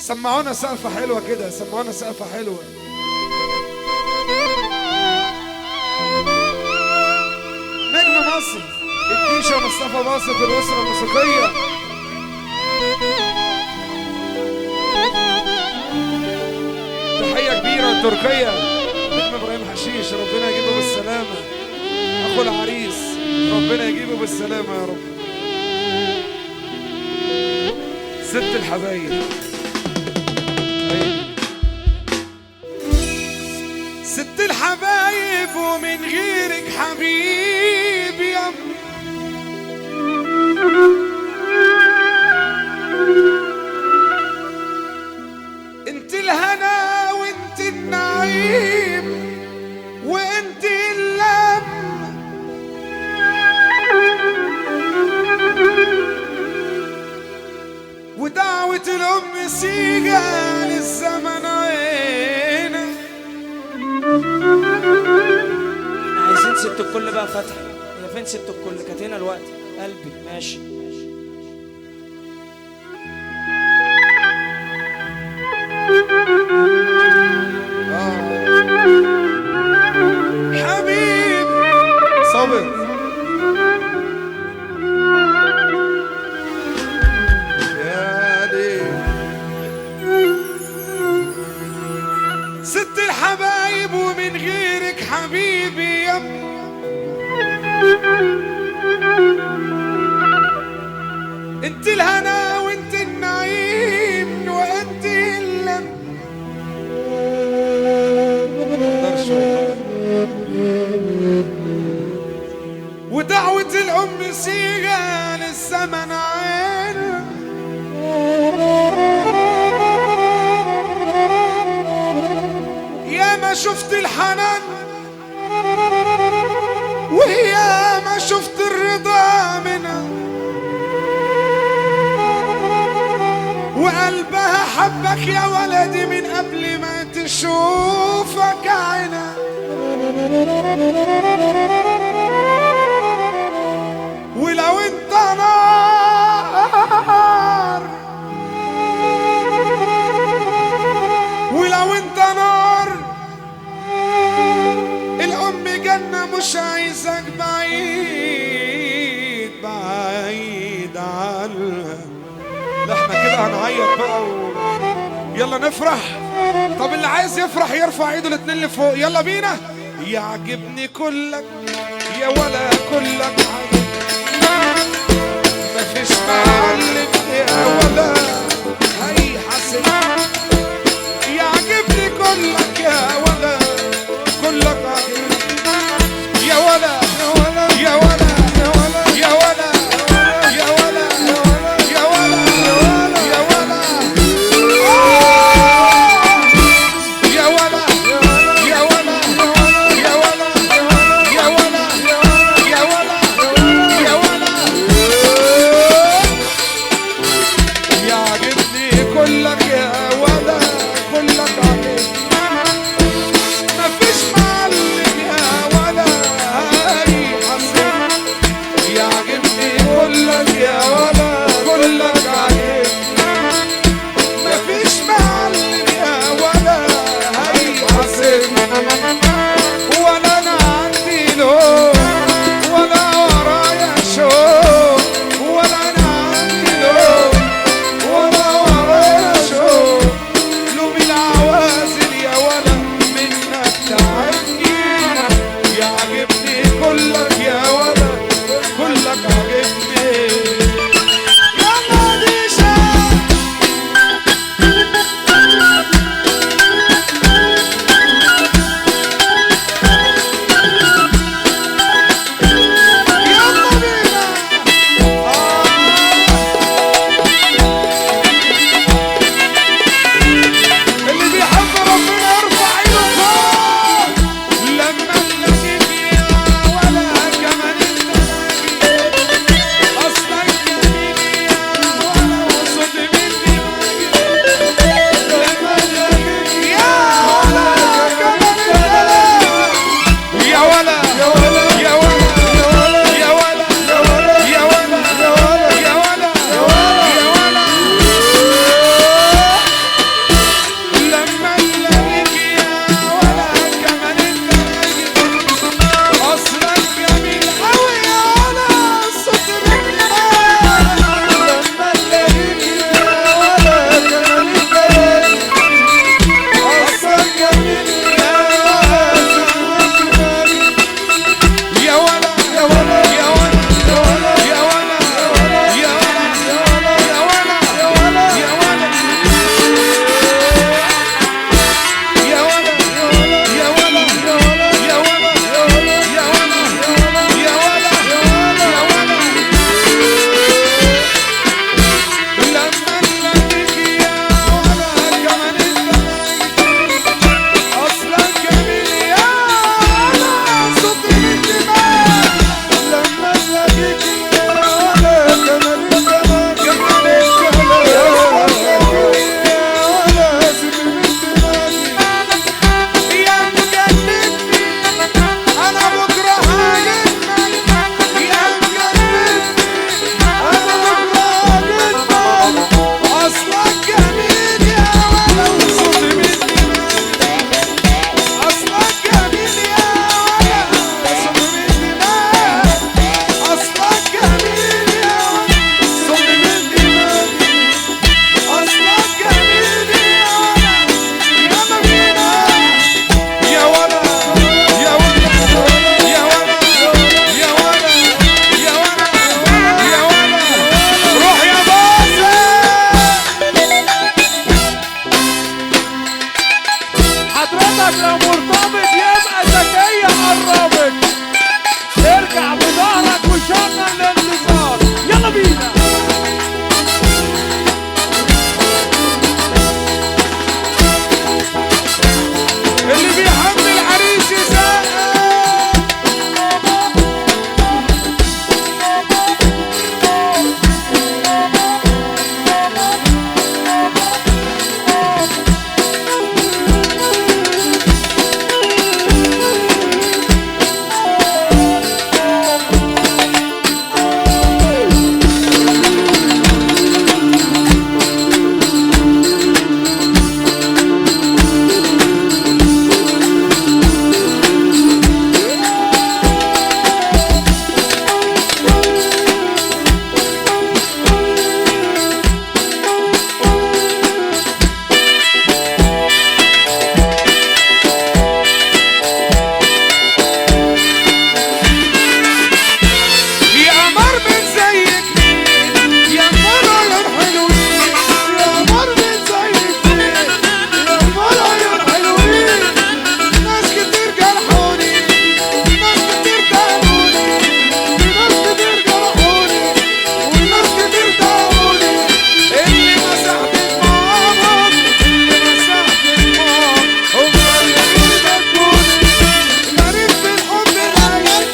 سمعونا سقفة حلوة كده سمعونا سقفة حلوة نجم مصر الديشة مصطفى باسط الأسرة الموسيقية تحية كبيرة لتركيا نجم إبراهيم حشيش ربنا يجيبه بالسلامة أخو العريس ربنا يجيبه بالسلامة يا رب ست الحبايب ست الحبايب ومن غيرك حبيبي يا انت الهنا وانت النعيم وانت اللم ودعوة الأم سيجا للزمن عينك احنا عايزين ست الكل بقى فتحي هي فين ست الكل كانت هنا الوقت قلبي ماشي ماشي حبيب صبر يا ليل ست الحبايب ومن غيرك حبيبي يا انت الهنا وانت النعيم وانت اللم مقدرش والله. ودعوة الأم سيغة للزمن عين يا ما شفت الحنان وهي ما شفت الرضا منها وقلبها حبك يا ولدي من قبل ما تشوفك عينها ولو انت نار ولو انت نار الام جنة مش عايزك بعيد بعيد عنها لا احنا كده هنعيط بقى و... يلا نفرح طب اللي عايز يفرح يرفع ايده الاتنين لفوق يلا بينا يعجبني كلك يا ولا كلك عجب مفيش معلم يا ولا هيحاسب يعجبني كلك يا ولا كلك عجب يا ولا يا ولا يا ولا يا ولا يا ولا يا ولا يا ولا يا ولا يا ولا يا ولا يا ولا يا ولا يا ولا يعجبني كلك يا ولا كلك عجبني مفيش معلم يا ولا هاي حسن يعجبني كلك يا ولا كلك عجبني مفيش معلم يا ولا هاي حسن ولا انا عندي لون ولا ورايا شوق ولا انا عندي لون ولا ورايا شوق لك لو مرتبط يبقى ذكية قربت ارجع بظهرك وشغل الانتظار يلا بينا اللي بيحب العريس يسقف يا قمر من زيك مين يا قمر يا حلوين يا قمر من زيك مين يا قمر يا حلوين ناس كتير جرحوني ناس كتير تعبوني ناس كتير جرحوني وناس كتير تعبوني اللي مسحت دموعهم اللي مسحت دموعهم هم اللي بيبكوني غريب في الحب العين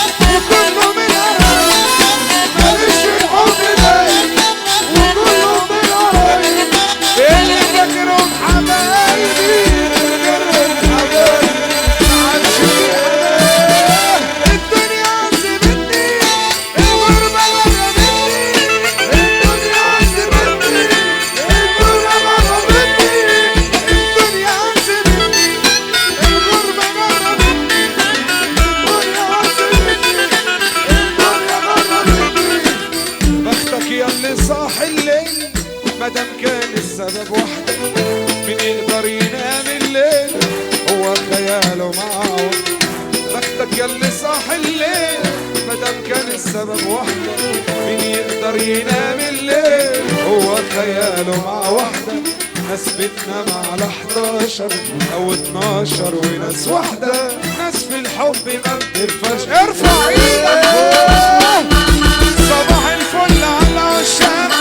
وكله من قرايب ماليش في الحب دايم وكله من قرايب اللي فاكرهم حبايبي فاكرهم حبايبي معادش في حبايب الدنيا عذبتني الغربة غلبتني الدنيا عذبتني الغربة غلبتني الدنيا عذبتني الغربة غلبتني الدنيا عذبتني الدنيا غلبتني بختك يا اللي صاحي الليل مادام كان السبب وحدك مين يقدر ينام الليل هو خياله معه بختك يا اللي صاحي الليل مادام كان السبب وحدك مين يقدر ينام الليل هو خياله مع وحدة ناس بتنام على 11 او 12 وناس واحدة ناس في الحب ما بترفعش ارفع ايدك فوق صباح الفل على الشام